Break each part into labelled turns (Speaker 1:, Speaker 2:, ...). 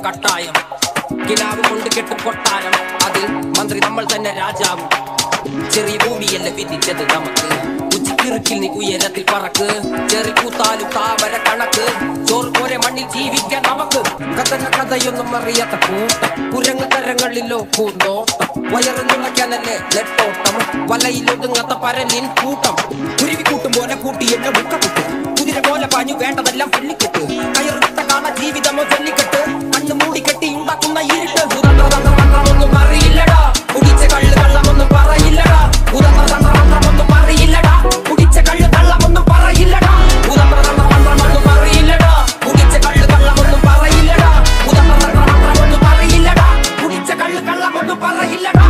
Speaker 1: കട്ടായം കിനാവ് കൊണ്ട് കെട്ട് കൊട്ടാരം അതിൽ മന്ത്രി നമ്മൾ തന്നെ രാജാവും ചെറിയ ഭൂമിയല്ല വിധിച്ചത് നമുക്ക് ഉച്ചക്കിറുക്കിൽ നീ ഉയരത്തിൽ പറക്ക് ചെറി കൂത്താലും താവര കണക്ക് ചോറ് പോലെ മണ്ണിൽ ജീവിക്കാൻ നമുക്ക് കഥന കഥയൊന്നും അറിയാത്ത കൂട്ടം കുരങ്ങ് കരങ്ങളിലോ പൂന്തോട്ടം വയറ് തുളയ്ക്കാനല്ലേ നെട്ടോട്ടം വലയിലൊതുങ്ങാത്ത പരലിൻ കൂട്ടം കുരുവി കൂട്ടും പോലെ കൂട്ടി എന്നെ മുക്കപ്പെട്ടു കുതിര പോലെ പാഞ്ഞു വേണ്ടതെല്ലാം വെള്ളിക്കെട്ട് കയറുത്ത കാണ ജീവിതമോ ജല്ലിക്കെട്ട് കണ്ണു മൂടിക്കെട്ടി ഉണ്ടാക്കുന്ന ഇരുട്ട് ഉദന്ത്ര തന്ത്രമന്ത്രമൊന്നും അറിയില്ലടാ കുടിച്ച കള്ള് കള്ളമൊന്നും പറയില്ലടാ ഉദന്ത്ര തന്ത്രമന്ത്രമൊന്നും പറയില്ലടാ കുടിച്ച കള്ള് കള്ളമൊന്നും പറയില്ലടാ ഉദന്ത്ര തന്ത്രമന്ത്രമൊന്നും അറിയില്ലടാ കുടിച്ച കള്ള് കള്ളമൊന്നും പറയില്ലടാ ഉദന്ത്ര തന്ത്രമന്ത്രമൊന്നും പറയില്ലടാ കുടിച്ച കള്ള് കള്ളമൊന്നും പറയില്ലടാ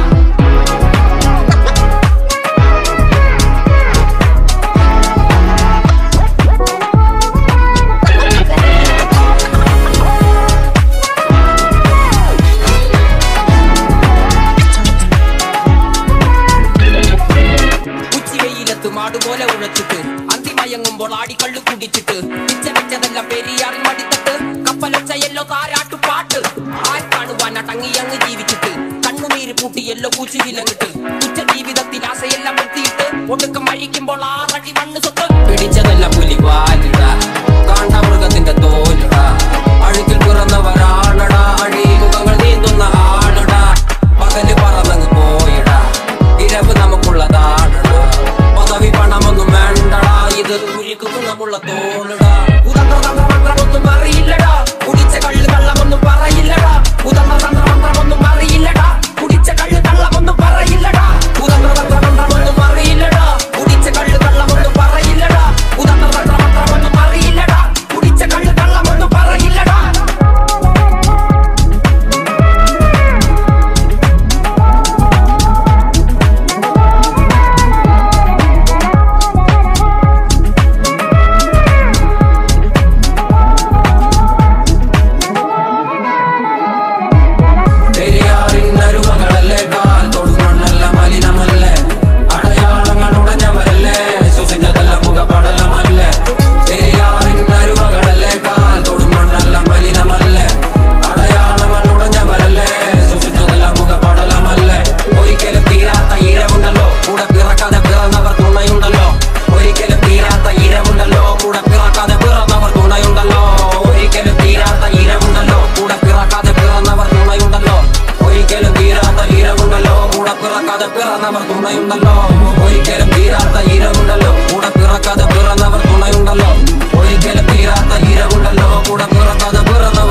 Speaker 1: ഉച്ചവെയിലത്ത് മാടുപോലെ ഉഴച്ചിട്ട് അന്തിമയങ്ങുമ്പോൾ ആടിക്കള്ളു കുടിച്ചിട്ട് പിച്ച വെച്ചതെല്ലാം പെരിയാറിൽ മടിത്തട്ട് കപ്പലൊച്ച എല്ലോ താരാട്ടു പാട്ട് ആര് കാണുവാൻ അടങ്ങിയങ്ങ് ജീവിച്ചിട്ട് കണ്ണുനീര് പൂട്ടി എല്ലോ കൂച്ചിലങ്ങിട്ട് ഉച്ച ജീവിതത്തിൽ ആശയെല്ലാം എത്തിയിട്ട് ഒടുക്കം മഴിക്കുമ്പോൾ ആറടി മണ്ണ് സ്വത്ത് പിടിച്ചതെല്ലാം പുലി വാലിട കാണ്ട മൃഗത്തിന്റെ തോലിട അഴുക്കിൽ പിറന്നവരാണടാ അഴിമുഖങ്ങൾ നീന്തുന്ന ആണടാ പകല് പറന്നങ്ങ് പോയിടാ ഇരവ് നമുക്കുള്ളതാണടാ പദവി പണമൊന്നും വേണ്ടടാ ഇത് കുഴിക്ക് ഗുണമുള്ള തോളിടാ ഉദന്ത്ര തന്ത്രമന്ത്രമൊന്നും അറിയില്ലടാ കുടിച്ച കള്ള് കള്ളമൊന്നും പറയില്ലടാ ഉദന്ത്ര തന്ത്രമന്ത്രമൊന്നും അറിയില്ലടാ കുടിച്ച കള്ള് കള്ളമൊന്നും പറയില്ലടാ ഉദന്ത്ര തന്ത്രമന്ത്രമൊന്നും അറിയില്ലടാ കുടിച്ച കള്ള് കള്ളമൊന്നും പറയില്ലടാ ഉദന്ത്ര തന്ത്രമന്ത്രമൊന്നും അറിയില്ലടാ കുടിച്ച കള്ള് കള്ളമൊന്നും പറയില്ലടാ പെരിയാറിൻ അരുവകളല്ലേ കാൽ തൊടുമണ്ണല്ല മലിനമല്ലേ അടയാളങ്ങൾ ഉടഞ്ഞവരല്ലേ സുസിഞ്ഞതല്ല മുഖപടലമല്ലേ പെരിയാറിൻ അരുവകളല്ലേ കാൽ തൊടുമണ്ണല്ല മലിനമല്ലേ അടയാളങ്ങൾ ഉടഞ്ഞവരല്ലേ സുസിഞ്ഞതല്ല മുഖപടലമല്ലേ ഒരിക്കലും തീരാത്ത ഈരമുണ്ടല്ലോ കൂടെ പിറക്കാതെ പിറന്നവർ തുണയുണ്ടല്ലോ ഒരിക്കലും തീരാത്ത ഈരമുണ്ടല്ലോ കൂടെ പിറക്കാതെ പിറന്നവർ തുണയുണ്ടല്ലോ ഒരിക്കലും തീരാത്ത ഈരമുണ്ടല്ലോ കൂടെ പിറക്കാതെ പിറന്നവർ തുണയുണ്ടല്ലോ ഒരിക്കലും തീരാത്ത ഈരമുണ്ടല്ലോ കൂടെ പിറക്കാതെ പിറന്നവർ തുണയുണ്ടല്ലോ ഒരിക്കലും തീരാത്ത ഈരമുണ്ടല്ലോ കൂടെ പിറക്കാതെ പിറന്നവർ തുണയുണ്ടല്ലോ ഒരിക്കലും തീരാത്ത ഈരമുണ്ടല്ലോ കൂടെ പിറക്കാതെ പിറന്നവർ